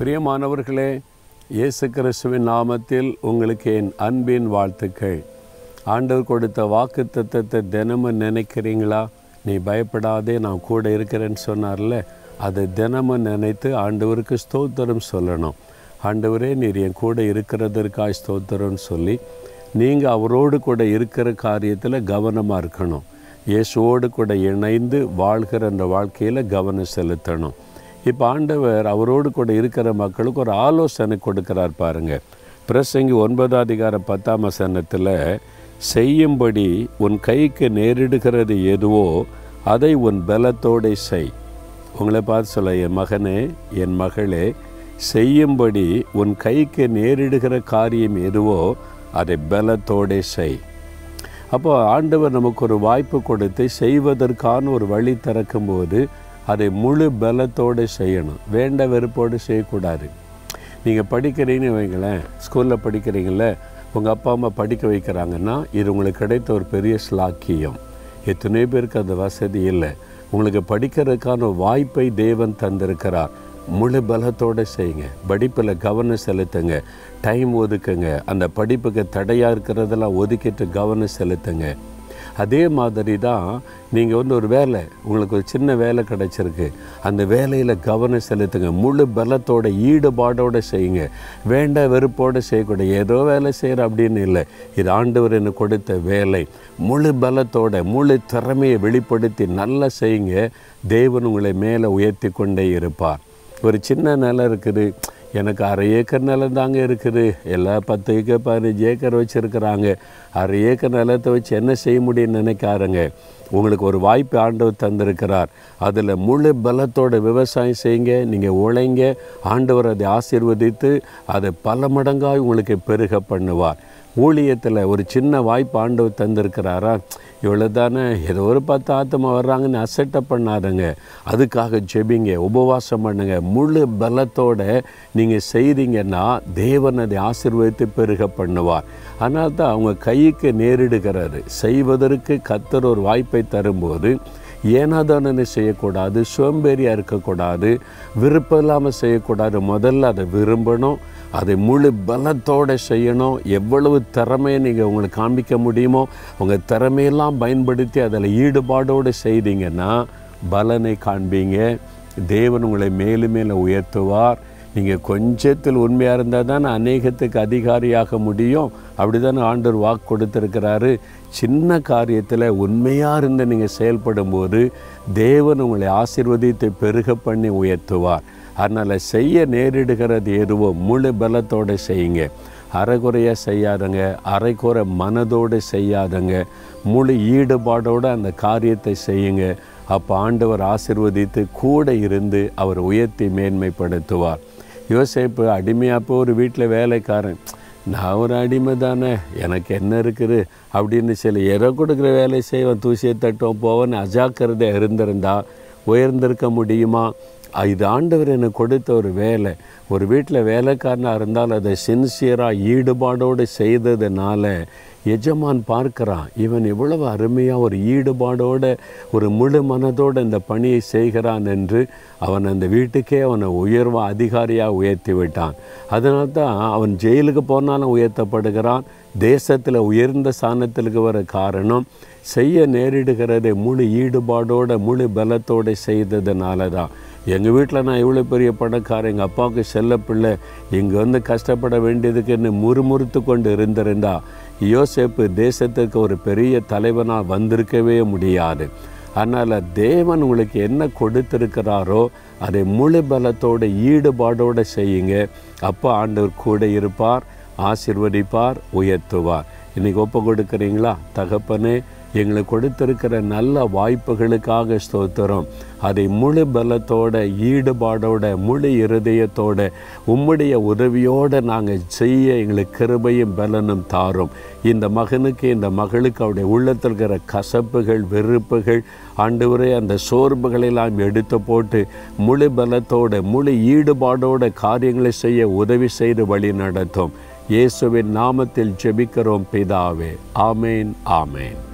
பிரியமானவர்களே இயேசு கிறிஸ்துவின் நாமத்தில் உங்களுக்கு என் அன்பின் வாழ்த்துக்கள் ஆண்டவர் கொடுத்த வாக்கு தத்தத்தை தினமும் நினைக்கிறீங்களா நீ பயப்படாதே நான் கூட இருக்கிறேன்னு சொன்னார்ல அதை தினமும் நினைத்து ஆண்டவருக்கு ஸ்தோத்திரம் சொல்லணும் ஆண்டவரே நீர் என் கூட இருக்கிறதற்காக ஸ்தோத்திரம்னு சொல்லி நீங்கள் அவரோடு கூட இருக்கிற காரியத்தில் கவனமாக இருக்கணும் இயேசுவோடு கூட இணைந்து வாழ்கிற அந்த வாழ்க்கையில் கவனம் செலுத்தணும் இப்போ ஆண்டவர் அவரோடு கூட இருக்கிற மக்களுக்கு ஒரு ஆலோசனை கொடுக்கிறார் பாருங்க பிரசங்கி ஒன்பதாம் அதிகாரம் பத்தாம் வசனத்தில் செய்யும்படி உன் கைக்கு நேரிடுகிறது எதுவோ அதை உன் பலத்தோடே செய் உங்களை பார்த்து சொல்ல என் மகனே என் மகளே செய்யும்படி உன் கைக்கு நேரிடுகிற காரியம் எதுவோ அதை பலத்தோடே செய் அப்போ ஆண்டவர் நமக்கு ஒரு வாய்ப்பு கொடுத்து செய்வதற்கான ஒரு வழி திறக்கும்போது அதை முழு பலத்தோடு செய்யணும் வேண்ட வெறுப்போடு செய்யக்கூடாது நீங்கள் படிக்கிறீங்கன்னு வைங்களேன் ஸ்கூலில் படிக்கிறீங்கள உங்கள் அப்பா அம்மா படிக்க வைக்கிறாங்கன்னா இது உங்களுக்கு கிடைத்த ஒரு பெரிய ஸ்லாக்கியம் எத்தனை பேருக்கு அந்த வசதி இல்லை உங்களுக்கு படிக்கிறதுக்கான வாய்ப்பை தேவன் தந்திருக்கிறார் முழு பலத்தோடு செய்யுங்க படிப்பில் கவனம் செலுத்துங்க டைம் ஒதுக்குங்க அந்த படிப்புக்கு தடையாக இருக்கிறதெல்லாம் ஒதுக்கிட்டு கவனம் செலுத்துங்க அதே மாதிரி தான் நீங்கள் வந்து ஒரு வேலை உங்களுக்கு ஒரு சின்ன வேலை கிடச்சிருக்கு அந்த வேலையில் கவனம் செலுத்துங்க முழு பலத்தோட ஈடுபாடோடு செய்யுங்க வேண்ட வெறுப்போடு செய்யக்கூடாது ஏதோ வேலை செய்கிற அப்படின்னு இல்லை இது ஆண்டவர் எனக்கு கொடுத்த வேலை முழு பலத்தோட முழு திறமையை வெளிப்படுத்தி நல்லா செய்யுங்க தேவன் உங்களை மேலே உயர்த்தி கொண்டே இருப்பார் ஒரு சின்ன நிலம் இருக்குது எனக்கு அரை ஏக்கர் நிலம் தாங்க இருக்குது எல்லாம் பத்து ஏக்கர் பதினஞ்சு ஏக்கர் வச்சுருக்குறாங்க அரை ஏக்கர் நிலத்தை வச்சு என்ன செய்ய முடியும்னு நினைக்காருங்க உங்களுக்கு ஒரு வாய்ப்பு ஆண்டவர் தந்திருக்கிறார் அதில் முழு பலத்தோட விவசாயம் செய்யுங்க நீங்கள் உழைங்க ஆண்டவர் அதை ஆசீர்வதித்து அதை பல மடங்காக உங்களுக்கு பெருக பண்ணுவார் ஊழியத்தில் ஒரு சின்ன வாய்ப்பு ஆண்டவர் தந்திருக்கிறாரா இவ்வளோ தானே ஏதோ ஒரு பத்து ஆத்தமா வர்றாங்கன்னு அசட்டை பண்ணாதங்க அதுக்காக ஜெபிங்க உபவாசம் பண்ணுங்க முழு பலத்தோட நீங்கள் செய்தீங்கன்னா தேவன் அதை ஆசீர்வதித்து பெருக பண்ணுவார் அதனால தான் அவங்க கைக்கு நேரிடுகிறாரு செய்வதற்கு கத்தர் ஒரு வாய்ப்பை தரும்போது ஏனாதானனை செய்யக்கூடாது சோம்பேறியாக இருக்கக்கூடாது விருப்பம் இல்லாமல் செய்யக்கூடாது முதல்ல அதை விரும்பணும் அதை முழு பலத்தோடு செய்யணும் எவ்வளவு திறமையை நீங்கள் உங்களுக்கு காண்பிக்க முடியுமோ உங்கள் திறமையெல்லாம் பயன்படுத்தி அதில் ஈடுபாடோடு செய்தீங்கன்னா பலனை காண்பீங்க தேவன் உங்களை மேலும் மேலும் உயர்த்துவார் நீங்கள் கொஞ்சத்தில் உண்மையாக இருந்தால் தான் அநேகத்துக்கு அதிகாரியாக முடியும் அப்படி தானே ஆண்டவர் வாக்கு கொடுத்துருக்கிறாரு சின்ன காரியத்தில் உண்மையாக இருந்து நீங்கள் செயல்படும் போது தேவன் உங்களை ஆசிர்வதித்து பெருக பண்ணி உயர்த்துவார் அதனால் செய்ய நேரிடுகிறது எதுவோ முழு பலத்தோடு செய்யுங்க அரைகுறையாக செய்யாதங்க அரைக்குறை மனதோடு செய்யாதங்க முழு ஈடுபாடோடு அந்த காரியத்தை செய்யுங்க அப்போ ஆண்டவர் ஆசிர்வதித்து கூட இருந்து அவர் உயர்த்தி மேன்மைப்படுத்துவார் யோசிப்பு அடிமையாக போய் ஒரு வீட்டில் வேலைக்காரன் நான் ஒரு அடிமை தானே எனக்கு என்ன இருக்குது அப்படின்னு சொல்லி எதை கொடுக்குற வேலை செய்வேன் தூசியை தட்டுவோம் போவேன்னு அஜாக்கிரதையாக இருந்திருந்தா உயர்ந்திருக்க முடியுமா இது ஆண்டவர் எனக்கு கொடுத்த ஒரு வேலை ஒரு வீட்டில் வேலைக்காரனாக இருந்தால் அதை சின்சியராக ஈடுபாடோடு செய்ததுனால எஜமான் பார்க்குறான் இவன் இவ்வளவு அருமையாக ஒரு ஈடுபாடோட ஒரு முழு மனதோடு இந்த பணியை செய்கிறான் என்று அவன் அந்த வீட்டுக்கே அவனை உயர்வா அதிகாரியாக உயர்த்தி விட்டான் அதனால தான் அவன் ஜெயிலுக்கு போனாலும் உயர்த்தப்படுகிறான் தேசத்தில் உயர்ந்த ஸ்தானத்திற்கு வர காரணம் செய்ய நேரிடுகிறதை முழு ஈடுபாடோட முழு பலத்தோடு செய்ததுனால தான் எங்கள் வீட்டில் நான் இவ்வளோ பெரிய பணக்காரன் எங்கள் அப்பாவுக்கு செல்ல பிள்ளை இங்கே வந்து கஷ்டப்பட வேண்டியதுக்குன்னு முறுமுறுத்து கொண்டு இருந்திருந்தா யோசேப்பு தேசத்துக்கு ஒரு பெரிய தலைவனாக வந்திருக்கவே முடியாது அதனால் தேவன் உங்களுக்கு என்ன கொடுத்துருக்கிறாரோ அதை முழு பலத்தோட ஈடுபாடோடு செய்யுங்க அப்போ ஆண்டவர் கூட இருப்பார் ஆசிர்வதிப்பார் உயர்த்துவார் இன்றைக்கி ஒப்பு கொடுக்குறீங்களா தகப்பனே எங்களுக்கு கொடுத்திருக்கிற நல்ல வாய்ப்புகளுக்காக ஸ்தோத்திரம் அதை முழு பலத்தோட ஈடுபாடோட முழு இருதயத்தோட உம்முடைய உதவியோடு நாங்கள் செய்ய எங்களுக்கு கிருபையும் பலனும் தாரும் இந்த மகனுக்கு இந்த மகளுக்கு அவருடைய உள்ளத்தில் இருக்கிற கசப்புகள் வெறுப்புகள் ஆண்டவரே அந்த சோர்வுகளெல்லாம் எடுத்து போட்டு முழு பலத்தோட முழு ஈடுபாடோட காரியங்களை செய்ய உதவி செய்து வழி நடத்தும் இயேசுவின் நாமத்தில் ஜெபிக்கிறோம் பிதாவே ஆமேன் ஆமேன்